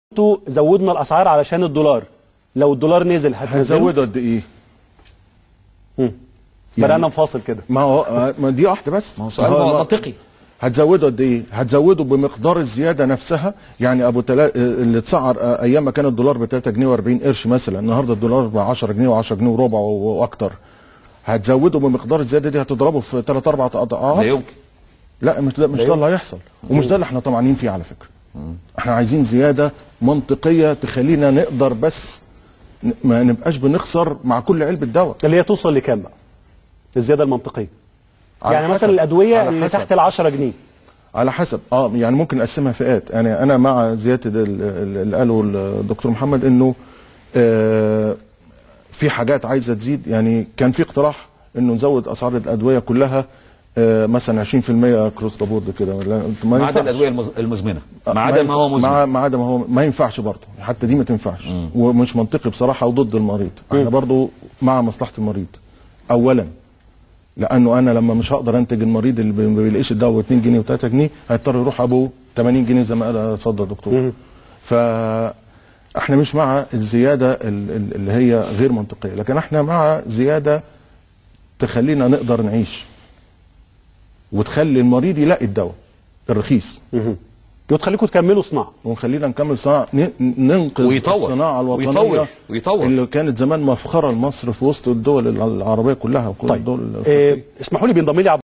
انتوا زودنا الاسعار علشان الدولار لو الدولار نزل هتنزلوا هنزوده قد ايه؟ بدانا نفاصل كده ما هو ما دي واحده بس ما هو سؤال ما- منطقي هتزوده قد ايه؟ هتزوده بمقدار الزياده نفسها يعني ابو تلا... اللي اتسعر آه، ايام ما كان الدولار ب 3 جنيه و40 قرش مثلا النهارده الدولار ب 10 جنيه و10 جنيه وربع و- واكتر هتزوده بمقدار الزياده دي هتضربه في 3 4 اضعاف لا يمكن لا مش ده مش ده اللي هيحصل ومش ده اللي احنا طمعانين فيه على فكره احنا عايزين زياده منطقيه تخلينا نقدر بس ن- ما نبقاش بنخسر مع كل علبه دواء اللي هي توصل لكام بقى الزياده المنطقيه على يعني حسب- مثلا الادويه على اللي حسب. تحت ال 10 جنيه على حسب اه يعني ممكن نقسمها فئات انا انا مع زياده ال- ال- اللي قاله الدكتور محمد انه آه في حاجات عايزه تزيد يعني كان في اقتراح انه نزود اسعار الادويه كلها آه مثلا 20% كروس ذا بورد كده ولا- ما ما عدا ينفعش. الادويه المز- المزمنه ما عدا ما ينفع- هو مزمن مع ما عدا ما هو ما ينفعش برضه حتى دي ما تنفعش ومش منطقي بصراحه وضد المريض احنا برضه مع مصلحه المريض اولا لانه انا لما مش هقدر انتج المريض اللي ما بيلاقيش الدواء ب 2 جنيه و3 جنيه هيضطر يروح ابو 80 جنيه زي ما قال اتفضل يا دكتور ف احنا مش مع الزياده ال- ال- اللي هي غير منطقيه لكن احنا مع زياده تخلينا نقدر نعيش وتخلي المريض يلاقي الدواء الرخيص وتخليكم تكملوا صناعه ونخلينا نكمل صناعه ن- ننقذ ويطور. الصناعه الوطنيه ويطور. ويطور. اللي كانت زمان مفخره لمصر في وسط الدول العربيه كلها وكل طيب الدول الافريقيه آه اسمحوا لي بينضم لي عبد